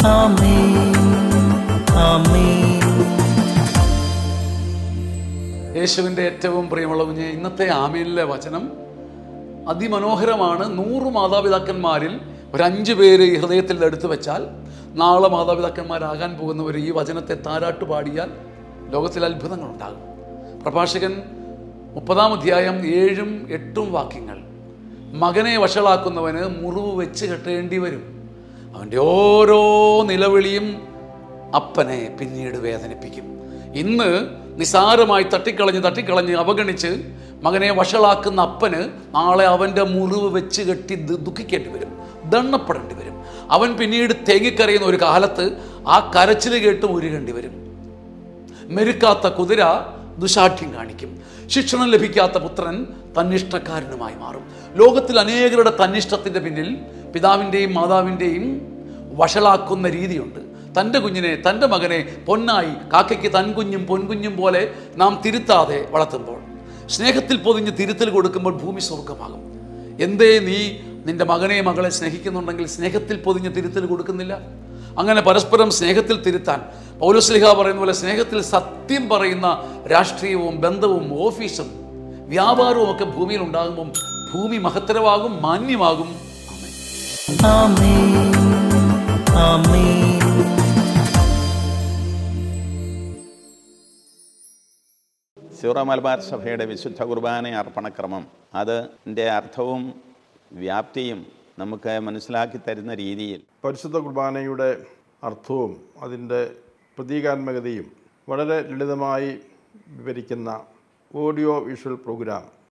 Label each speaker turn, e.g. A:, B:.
A: ആമേൻ ആമേൻ
B: യേശുവിൻ്റെ ഏറ്റവും പ്രിയമുള്ള കുഞ്ഞ് ഇന്നത്തെ ആമീനിലെ വചനം അതിമനോഹരമാണ് നൂറ് മാതാപിതാക്കന്മാരിൽ ഒരു അഞ്ച് പേര് ഈ ഹൃദയത്തിൽ എടുത്തു വെച്ചാൽ നാളെ മാതാപിതാക്കന്മാരാകാൻ പോകുന്നവർ ഈ വചനത്തെ താരാട്ട് പാടിയാൽ ലോകത്തിൽ അത്ഭുതങ്ങൾ ഉണ്ടാകും പ്രഭാഷകൻ മുപ്പതാം അധ്യായം ഏഴും എട്ടും വാക്യങ്ങൾ മകനെ വഷളാക്കുന്നവന് മുറിവ് വെച്ച് കെട്ടേണ്ടി വരും അവൻ്റെ ഓരോ നിലവിളിയും അപ്പനെ പിന്നീട് വേദനിപ്പിക്കും ഇന്ന് നിസാരമായി തട്ടിക്കളഞ്ഞ് തട്ടിക്കളഞ്ഞ് അവഗണിച്ച് മകനെ വഷളാക്കുന്ന അപ്പന് നാളെ അവൻ്റെ മുറിവ് വെച്ച് കെട്ടി ദു- ദുഃഖിക്കേണ്ടി വരും ദണ്ണപ്പെടേണ്ടി വരും അവൻ പിന്നീട് തേങ്ങിക്കരയുന്ന ഒരു കാലത്ത് ആ കരച്ചിൽ കേട്ടും ഉരുകേണ്ടി വരും മെരുക്കാത്ത കുതിര ദുശാഠ്യം കാണിക്കും ശിക്ഷണം ലഭിക്കാത്ത പുത്രൻ തന്നിഷ്ടക്കാരനുമായി മാറും ലോകത്തിൽ അനേകരുടെ തന്നിഷ്ടത്തിൻ്റെ പിന്നിൽ പിതാവിൻ്റെയും മാതാവിൻ്റെയും വഷളാക്കുന്ന രീതിയുണ്ട് തൻ്റെ കുഞ്ഞിനെ തൻ്റെ മകനെ പൊന്നായി കാക്കയ്ക്ക് തൻ കുഞ്ഞും പൊൻകുഞ്ഞും പോലെ നാം തിരുത്താതെ വളർത്തുമ്പോൾ സ്നേഹത്തിൽ പൊതിഞ്ഞ് തിരുത്തൽ കൊടുക്കുമ്പോൾ ഭൂമി സ്വർഗമാകും എന്തേ നീ നിന്റെ മകനെ മകളെ സ്നേഹിക്കുന്നുണ്ടെങ്കിൽ സ്നേഹത്തിൽ പൊതിഞ്ഞ് തിരുത്തൽ കൊടുക്കുന്നില്ല അങ്ങനെ പരസ്പരം സ്നേഹത്തിൽ തിരുത്താൻ പൗലുസ്ലിഹ പറയുന്ന പോലെ സ്നേഹത്തിൽ സത്യം പറയുന്ന രാഷ്ട്രീയവും ബന്ധവും ഓഫീസും വ്യാപാരവും ഒക്കെ ഭൂമിയിൽ ഉണ്ടാകുമ്പം ഭൂമി മഹത്തരമാകും മാന്യമാകും ആമേൻ.
A: ആമേൻ ആമേൻ
C: സീറോ മലബാർ സഭയുടെ വിശുദ്ധ കുർബാന അർപ്പണക്രമം അതിൻ്റെ അർത്ഥവും വ്യാപ്തിയും നമുക്ക് മനസ്സിലാക്കി തരുന്ന രീതിയിൽ
D: പരിശുദ്ധ കുർബാനയുടെ അർത്ഥവും അതിൻ്റെ പ്രതീകാത്മകതയും വളരെ ലളിതമായി വിവരിക്കുന്ന ഓഡിയോ വിഷ്വൽ പ്രോഗ്രാം